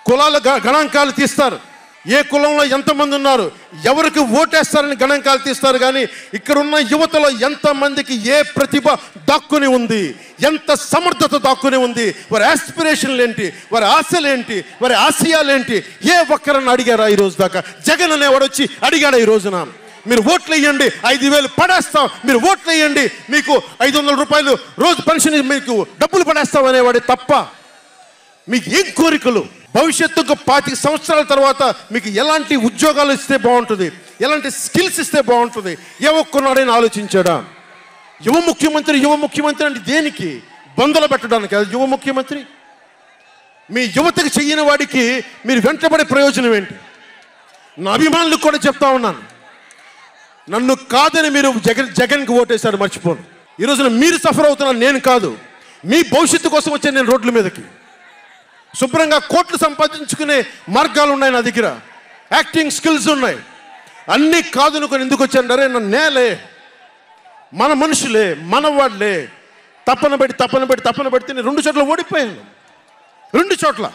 కులాల గ- గణాంకాలు తీస్తారు ఏ కులంలో ఎంతమంది ఉన్నారు ఎవరికి ఓటేస్తారని గణాంకాలు తీస్తారు కానీ ఇక్కడ ఉన్న యువతలో ఎంతమందికి ఏ ప్రతిభ దాక్కుని ఉంది ఎంత సమర్థత దాక్కుని ఉంది వారి ఆస్పిరేషన్లు ఏంటి వారి ఆశలు ఏంటి వారి ఆశయాలు ఏంటి ఏ ఒక్కరన్నా అడిగారా ఈ రోజు దాకా జగన్ అనేవాడు వచ్చి అడిగాడా ఈ రోజున మీరు ఓట్లు వేయండి ఐదు వేలు పడేస్తాం మీరు ఓట్లు వేయండి మీకు ఐదు వందల రూపాయలు రోజు పెన్షన్ మీకు డబ్బులు పడేస్తాం అనేవాడే తప్ప మీకు ఏం కోరికలు భవిష్యత్తుకు పాతిక సంవత్సరాల తర్వాత మీకు ఎలాంటి ఉద్యోగాలు ఇస్తే బాగుంటుంది ఎలాంటి స్కిల్స్ ఇస్తే బాగుంటుంది ఏ ఒక్కనాడైనా ఆలోచించాడా యువ ముఖ్యమంత్రి యువ ముఖ్యమంత్రి అంటే దేనికి బంధులు పెట్టడానికి అది యువ ముఖ్యమంత్రి మీ యువతకు చెయ్యని వాడికి మీరు వెంటబడే ప్రయోజనం ఏంటి నా అభిమానులకు కూడా చెప్తా ఉన్నాను నన్ను కాదని మీరు జగన్ జగన్కి ఓటేశారు మర్చిపోను ఈ రోజున మీరు సఫర్ అవుతున్నారు నేను కాదు మీ భవిష్యత్తు కోసం వచ్చాను నేను రోడ్ల మీదకి శుభ్రంగా కోట్లు సంపాదించుకునే మార్గాలు ఉన్నాయి నా దగ్గర యాక్టింగ్ స్కిల్స్ ఉన్నాయి అన్నీ కాదనుకొని ఎందుకు వచ్చాను అరే నన్ను నేలే మన మనుషులే మన వాళ్ళే తప్పన పెట్టి తప్పన పెట్టి తప్పన పెడితే నేను రెండు చోట్ల ఓడిపోయాను రెండు చోట్ల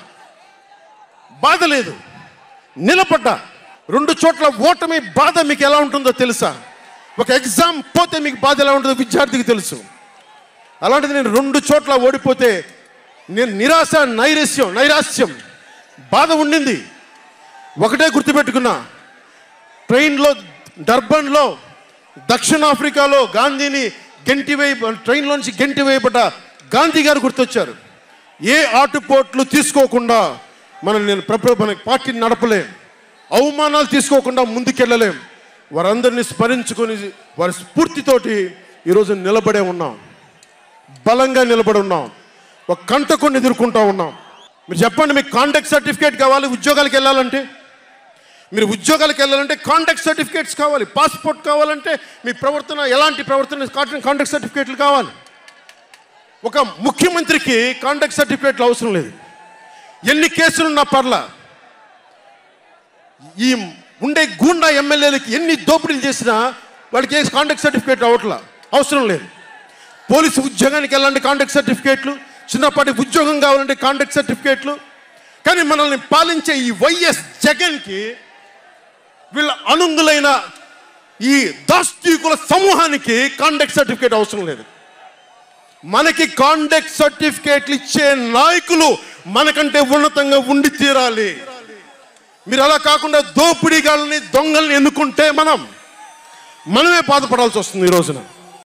బాధ లేదు నిలబడ్డా రెండు చోట్ల ఓటమి బాధ మీకు ఎలా ఉంటుందో తెలుసా ఒక ఎగ్జామ్ పోతే మీకు బాధ ఎలా ఉంటుందో విద్యార్థికి తెలుసు అలాంటిది నేను రెండు చోట్ల ఓడిపోతే నేను నిరాశ నైరస్యం నైరాస్యం బాధ ఉండింది ఒకటే గుర్తుపెట్టుకున్నా ట్రైన్లో డర్బన్లో దక్షిణాఫ్రికాలో గాంధీని గెంటి వేయ ట్రైన్లోంచి గెంటి వేయబడ్డ గాంధీ గారు గుర్తొచ్చారు ఏ ఆటుపోట్లు తీసుకోకుండా మనం నేను ప్రప మన పార్టీని నడపలేం అవమానాలు తీసుకోకుండా ముందుకెళ్ళలేం వారందరినీ స్మరించుకొని వారి స్ఫూర్తితోటి ఈరోజు నిలబడే ఉన్నాం బలంగా నిలబడి ఉన్నాం ఒక కంటకొని ఎదుర్కొంటా ఉన్నాం మీరు చెప్పండి మీకు కాంటాక్ట్ సర్టిఫికేట్ కావాలి ఉద్యోగాలకు వెళ్ళాలంటే మీరు ఉద్యోగాలకు వెళ్ళాలంటే కాంటాక్ట్ సర్టిఫికేట్స్ కావాలి పాస్పోర్ట్ కావాలంటే మీ ప్రవర్తన ఎలాంటి ప్రవర్తన కాంటాక్ట్ సర్టిఫికేట్లు కావాలి ఒక ముఖ్యమంత్రికి కాంటాక్ట్ సర్టిఫికేట్లు అవసరం లేదు ఎన్ని కేసులున్నా పర్లా ఈ ఉండే గూండా ఎమ్మెల్యేలకి ఎన్ని దోపిడీలు చేసినా వాడికి ఏ కాంటాక్ట్ సర్టిఫికేట్ అవట్లా అవసరం లేదు పోలీసు ఉద్యోగానికి వెళ్ళాలంటే కాంటాక్ట్ సర్టిఫికేట్లు చిన్నపాటి ఉద్యోగం కావాలంటే కాంటాక్ట్ సర్టిఫికేట్లు కానీ మనల్ని పాలించే ఈ వైఎస్ జగన్కి వీళ్ళ అనుంగులైన ఈ దాస్తీకుల సమూహానికి కాంటాక్ట్ సర్టిఫికేట్ అవసరం లేదు మనకి కాంటాక్ట్ సర్టిఫికేట్లు ఇచ్చే నాయకులు మనకంటే ఉన్నతంగా ఉండి తీరాలి మీరు అలా కాకుండా దోపిడీగాళ్ళని దొంగల్ని ఎన్నుకుంటే మనం మనమే బాధపడాల్సి వస్తుంది ఈ రోజున